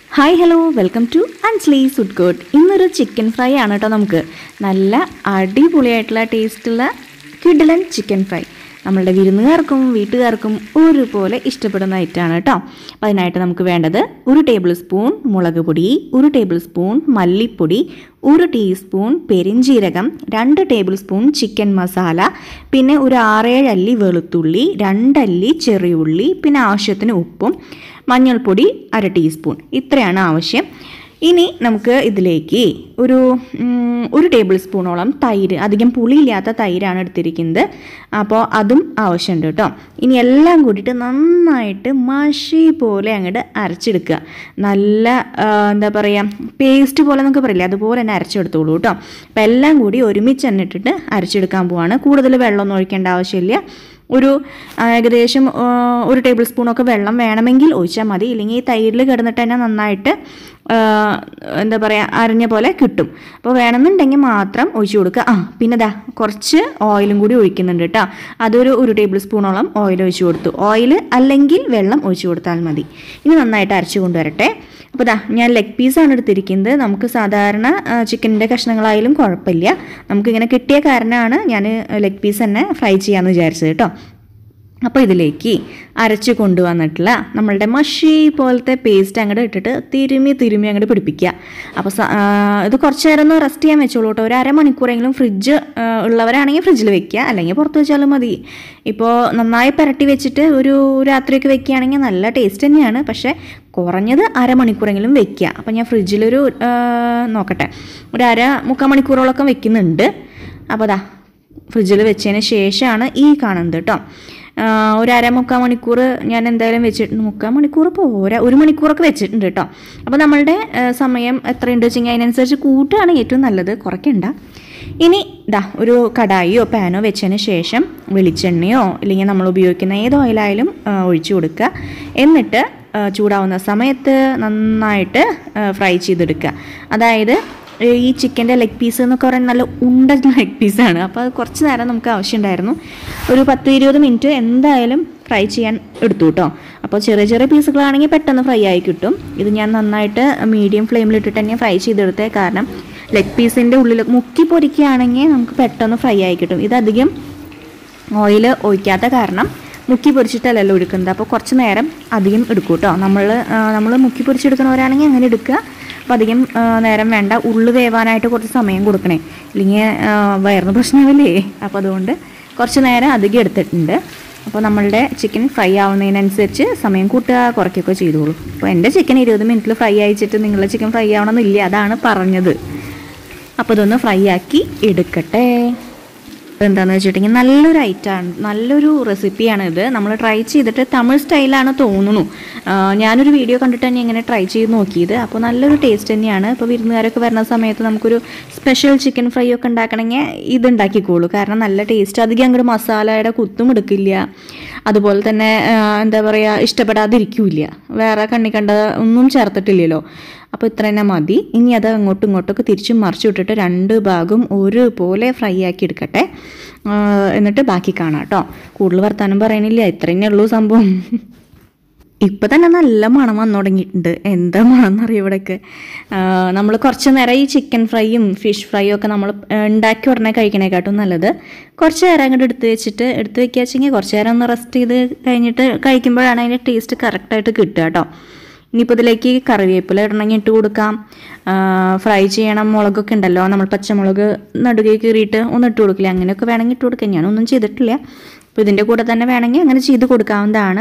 hi hello welcome to അൻസ്ലീസ് food court ഇന്നൊരു chicken fry ആണ് കേട്ടോ നമുക്ക് നല്ല അടിപൊളിയായിട്ടുള്ള ടേസ്റ്റുള്ള കിഡലൻ ചിക്കൻ ഫ്രൈ നമ്മളുടെ വിരുന്നുകാർക്കും വീട്ടുകാർക്കും ഒരുപോലെ ഇഷ്ടപ്പെടുന്ന ഐറ്റമാണ് കേട്ടോ അപ്പോൾ അതിനായിട്ട് നമുക്ക് വേണ്ടത് ഒരു ടേബിൾ സ്പൂൺ മുളക് പൊടി ഒരു ടേബിൾ സ്പൂൺ മല്ലിപ്പൊടി ഒരു ടീസ്പൂൺ പെരിഞ്ജീരകം രണ്ട് ടേബിൾ സ്പൂൺ ചിക്കൻ മസാല പിന്നെ ഒരു ആറേഴ് അല്ലി വെളുത്തുള്ളി രണ്ടല്ലി ചെറിയുള്ളി പിന്നെ ആവശ്യത്തിന് ഉപ്പും മഞ്ഞൾപ്പൊടി അര ടീസ്പൂൺ ഇത്രയാണ് ആവശ്യം ഇനി നമുക്ക് ഇതിലേക്ക് ഒരു ഉം, ഒരു ടേബിൾ സ്പൂണോളം തൈര് അധികം പുളിയില്ലാത്ത തൈരാണ് എടുത്തിരിക്കുന്നത് അപ്പോൾ അതും ആവശ്യമുണ്ട് കേട്ടോ ഇനി എല്ലാം കൂടിയിട്ട് നന്നായിട്ട് മഷി പോലെ അങ്ങോട്ട് അരച്ചെടുക്കുക നല്ല ആ, എന്താ പറയുക പേസ്റ്റ് പോലെ നമുക്ക് പറയില്ലേ അതുപോലെ തന്നെ അരച്ചെടുത്തോളൂ കേട്ടോ അപ്പോൾ എല്ലാം കൂടി ഒരുമിച്ച് തന്നെ ഇട്ടിട്ട് അരച്ചെടുക്കാൻ പോവാണ് കൂടുതൽ വെള്ളമൊന്നും ഒഴിക്കേണ്ട ആവശ്യമില്ല ഒരു ആ, ഏകദേശം ആ, ഒരു ടേബിൾ സ്പൂണൊക്കെ വെള്ളം വേണമെങ്കിൽ ഒഴിച്ചാൽ മതി ഇല്ലെങ്കിൽ ഈ തൈരിൽ കിടന്നിട്ട് തന്നെ നന്നായിട്ട് ആ, എന്താ പറയുക അരഞ്ഞ പോലെ കിട്ടും അപ്പോൾ വേണമെന്നുണ്ടെങ്കിൽ മാത്രം ഒഴിച്ചു കൊടുക്കുക ആ പിന്നെ ദാ കുറച്ച് ഓയിലും കൂടി ഒഴിക്കുന്നുണ്ട് കേട്ടോ അതൊരു ഒരു ടേബിൾ സ്പൂണോളം ഓയിൽ ഒഴിച്ചു കൊടുത്തു ഓയിൽ അല്ലെങ്കിൽ വെള്ളം ഒഴിച്ചു കൊടുത്താൽ മതി ഇനി നന്നായിട്ട് അരച്ചു കൊണ്ടുവരട്ടെ അപ്പോൾ ദാ ഞാൻ ലെഗ് പീസാണ് എടുത്തിരിക്കുന്നത് നമുക്ക് സാധാരണ ചിക്കനിൻ്റെ കഷ്ണങ്ങളായാലും കുഴപ്പമില്ല നമുക്കിങ്ങനെ കിട്ടിയ കാരണമാണ് ഞാൻ ലെഗ് പീസ് തന്നെ ഫ്രൈ ചെയ്യാമെന്ന് വിചാരിച്ചത് കേട്ടോ അപ്പോൾ ഇതിലേക്ക് അരച്ച് കൊണ്ടുവന്നിട്ടുള്ള നമ്മളുടെ മഷി പോലത്തെ പേസ്റ്റ് അങ്ങോട്ട് ഇട്ടിട്ട് തിരുമ്മി തിരുമ്മി അങ്ങോട്ട് പിടിപ്പിക്കുക അപ്പോൾ സ- ആ, ഇത് കുറച്ച് നേരം ഒന്ന് റെസ്റ്റ് ചെയ്യാൻ വെച്ചോളൂ കേട്ടോ ഒരു അരമണിക്കൂറെങ്കിലും ഫ്രിഡ്ജ് ആ, ഉള്ളവരാണെങ്കിൽ ഫ്രിഡ്ജിൽ വെക്കുക അല്ലെങ്കിൽ പുറത്ത് വെച്ചാലും മതി ഇപ്പോൾ നന്നായി പുരട്ടി വെച്ചിട്ട് ഒരു രാത്രിയൊക്കെ വെക്കുകയാണെങ്കിൽ നല്ല ടേസ്റ്റ് തന്നെയാണ് പക്ഷേ കുറഞ്ഞത് അരമണിക്കൂറെങ്കിലും വെക്കുക അപ്പോൾ ഞാൻ ഫ്രിഡ്ജിലൊരു ആ, നോക്കട്ടെ ഒരു അര മുക്കാൽ മണിക്കൂറോളൊക്കെ വെക്കുന്നുണ്ട് അപ്പോൾ അതാ ഫ്രിഡ്ജിൽ വെച്ചതിന് ശേഷമാണ് ഈ കാണുന്നത് കേട്ടോ ആഹ് ഒരു അര മുക്കാൽ മണിക്കൂർ ഞാൻ എന്തായാലും വെച്ചിട്ടുണ്ട് മുക്കാൽ മണിക്കൂർ പോരാ ഒരു മണിക്കൂറൊക്കെ വെച്ചിട്ടുണ്ട് കേട്ടോ അപ്പോൾ നമ്മളുടെ ആഹ് സമയം എത്രയുണ്ട് വെച്ചെങ്കിൽ അതിനനുസരിച്ച് കൂട്ടുകയാണ് ഏറ്റവും നല്ലത് കുറയ്ക്കണ്ട ഇനി ഇതാ ഒരു കടായിയോ പാനോ വെച്ചതിന് ശേഷം വെളിച്ചെണ്ണയോ അല്ലെങ്കിൽ നമ്മൾ ഉപയോഗിക്കുന്ന ഏത് ഓയിലായാലും ആഹ് ഒഴിച്ചു കൊടുക്കുക എന്നിട്ട് ആഹ് ചൂടാവുന്ന സമയത്ത് നന്നായിട്ട് ഫ്രൈ ചെയ്തെടുക്കുക അതായത് ഈ ചിക്കൻ്റെ ലെഗ് പീസ് എന്നൊക്കെ പറയുന്നത് നല്ല ഉണ്ട ലെഗ് പീസാണ് അപ്പോൾ അത് കുറച്ച് നേരം നമുക്ക് ആവശ്യമുണ്ടായിരുന്നു ഒരു പത്ത് ഇരുപത് മിനിറ്റ് എന്തായാലും ഫ്രൈ ചെയ്യാൻ എടുത്തു കേട്ടോ അപ്പോൾ ചെറിയ ചെറിയ പീസുകളാണെങ്കിൽ പെട്ടെന്ന് ഫ്രൈ ആയി കിട്ടും ഇത് ഞാൻ നന്നായിട്ട് മീഡിയം ഫ്ലെയിമിലിട്ടിട്ട് തന്നെ ഫ്രൈ ചെയ്തെടുത്തേ കാരണം ലെഗ് പീസിൻ്റെ ഉള്ളിൽ മുക്കി പൊരിക്കുകയാണെങ്കിൽ നമുക്ക് പെട്ടെന്ന് ഫ്രൈ ആയി കിട്ടും ഇതധികം ഓയിൽ ഒഴിക്കാത്ത കാരണം മുക്കി പൊരിച്ചിട്ടല്ലല്ലോ എടുക്കുന്നത് അപ്പോൾ കുറച്ച് നേരം അധികം എടുക്കും കേട്ടോ നമ്മൾ നമ്മൾ മുക്കി പൊരിച്ചെടുക്കുന്നവരാണെങ്കിൽ അങ്ങനെ എടുക്കുക അപ്പോൾ അധികം ആ, നേരം വേണ്ട ഉള്ളു വേവാനായിട്ട് കുറച്ച് സമയം കൊടുക്കണേ ഇല്ലെങ്കിൽ ആ, വയറിന് പ്രശ്നമില്ലേ അപ്പോൾ അതുകൊണ്ട് കുറച്ച് നേരം അധികം എടുത്തിട്ടുണ്ട് അപ്പോൾ നമ്മളുടെ ചിക്കൻ ഫ്രൈ ആവുന്നതിനനുസരിച്ച് സമയം കൂട്ടുക കുറയ്ക്കുകയൊക്കെ ചെയ്തോളൂ അപ്പോൾ എൻ്റെ ചിക്കൻ ഇരുപത് മിനിറ്റിൽ ഫ്രൈ അയച്ചിട്ട് നിങ്ങളുടെ ചിക്കൻ ഫ്രൈ ആവണമെന്നില്ല അതാണ് പറഞ്ഞത് അപ്പോൾ ഇതൊന്ന് ഫ്രൈ ആക്കി എടുക്കട്ടെ എന്താണെന്ന് വെച്ചിട്ടുണ്ടെങ്കിൽ നല്ലൊരു ഐറ്റമാണ് നല്ലൊരു റെസിപ്പിയാണ് ഇത് നമ്മൾ ട്രൈ ചെയ്തിട്ട് തമിഴ് സ്റ്റൈലാണ് തോന്നുന്നു ആ, ഞാനൊരു വീഡിയോ കണ്ടിട്ട് തന്നെ ഇങ്ങനെ ട്രൈ ചെയ്ത് നോക്കിയത് അപ്പോൾ നല്ലൊരു ടേസ്റ്റ് തന്നെയാണ് ഇപ്പോൾ വിരുന്നുകാരൊക്കെ വരുന്ന സമയത്ത് നമുക്കൊരു സ്പെഷ്യൽ ചിക്കൻ ഫ്രൈ ഒക്കെ ഉണ്ടാക്കണമെങ്കിൽ ഇത് ഉണ്ടാക്കിക്കോളൂ കാരണം നല്ല ടേസ്റ്റ് അധികം അങ്ങോട്ട് മസാലയുടെ കുത്തും എടുക്കില്ല അതുപോലെ തന്നെ ആ, എന്താ പറയുക ഇഷ്ടപ്പെടാതിരിക്കില്ല വേറെ കണ്ണി കണ്ട ഒന്നും ചേർത്തിട്ടില്ലല്ലോ അപ്പോൾ ഇത്ര തന്നെ മതി ഇനി അത് അങ്ങോട്ടും ഇങ്ങോട്ടൊക്കെ തിരിച്ചും മറിച്ചു വിട്ടിട്ട് രണ്ട് ഭാഗം ഒരുപോലെ ഫ്രൈ ആക്കി എടുക്കട്ടെ ആ, എന്നിട്ട് ബാക്കി കാണാം കേട്ടോ കൂടുതൽ വർത്താനം പറയണില്ല ഇത്ര തന്നെ ഉള്ളൂ സംഭവം ഇപ്പം തന്നെ നല്ല മണം വന്നു തുടങ്ങിയിട്ടുണ്ട് എന്താ മണം എന്നറിയാം ഇവിടെയൊക്കെ നമ്മൾ കുറച്ച് നേരം ഈ ചിക്കൻ ഫ്രൈയും ഫിഷ് ഫ്രൈയും ഒക്കെ നമ്മൾ ഉണ്ടാക്കി ഉടനെ കഴിക്കണേക്കാട്ടും നല്ലത് കുറച്ച് നേരം അങ്ങോട്ട് എടുത്ത് വെച്ചിട്ട് എടുത്ത് വെക്കുക വെച്ചെങ്കിൽ കുറച്ച് നേരം ഒന്ന് റെസ്റ്റ് ചെയ്ത് കഴിഞ്ഞിട്ട് കഴിക്കുമ്പോഴാണ് അതിൻ്റെ ടേസ്റ്റ് കറക്റ്റായിട്ട് കിട്ടുക കേട്ടോ ഇനിയിപ്പോൾ ഇതിലേക്ക് കറിവേപ്പില ഇടണമെങ്കിൽ ഇട്ട് കൊടുക്കാം ഫ്രൈ ചെയ്യണം മുളകൊക്കെ ഉണ്ടല്ലോ നമ്മൾ പച്ചമുളക് നടുകെ കീറിയിട്ട് ഒന്ന് ഇട്ട് കൊടുക്കില്ല അങ്ങനെയൊക്കെ വേണമെങ്കിൽ ഇട്ട് കൊടുക്കാം ഞാനൊന്നും ചെയ്തിട്ടില്ല അപ്പോൾ ഇതിൻ്റെ കൂടെ തന്നെ വേണമെങ്കിൽ അങ്ങനെ ചെയ്ത് കൊടുക്കാവുന്നതാണ്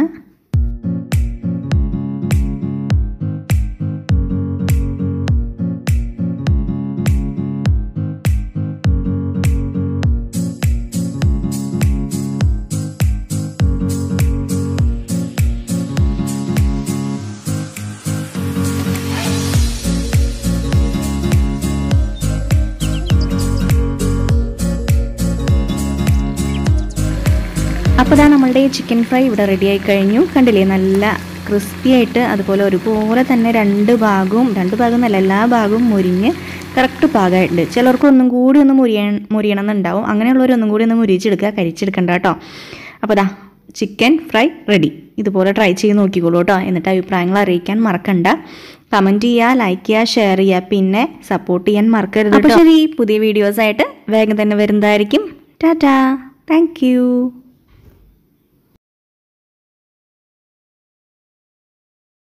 അപ്പോൾ ഇതാ നമ്മളുടെ ചിക്കൻ ഫ്രൈ ഇവിടെ റെഡി ആയി കഴിഞ്ഞു കണ്ടില്ലേ നല്ല ക്രിസ്പി ആയിട്ട് അതുപോലെ ഒരുപോലെ തന്നെ രണ്ട് ഭാഗവും രണ്ട് ഭാഗം എന്നല്ല എല്ലാ ഭാഗവും മുരിഞ്ഞ് കറക്റ്റ് പാകമായിട്ടുണ്ട് ചിലർക്ക് ഒന്നും കൂടി ഒന്ന് മുരിയ മുരിയണം എന്നുണ്ടാവും അങ്ങനെയുള്ളവർ ഒന്നും കൂടി ഒന്ന് മുരിച്ചെടുക്കുക കരിച്ചെടുക്കണ്ട കേട്ടോ അപ്പോൾ ദാ ചിക്കൻ ഫ്രൈ റെഡി ഇതുപോലെ ട്രൈ ചെയ്ത് നോക്കിക്കോളൂ കേട്ടോ എന്നിട്ട് അഭിപ്രായങ്ങൾ അറിയിക്കാൻ മറക്കണ്ട കമൻറ്റ് ചെയ്യുക ലൈക്ക് ചെയ്യുക ഷെയർ ചെയ്യുക പിന്നെ സപ്പോർട്ട് ചെയ്യാൻ മറക്കരുത് അപ്പോൾ ശരി പുതിയ വീഡിയോസായിട്ട് വേഗം തന്നെ വരുന്നതായിരിക്കും ടാറ്റാ താങ്ക്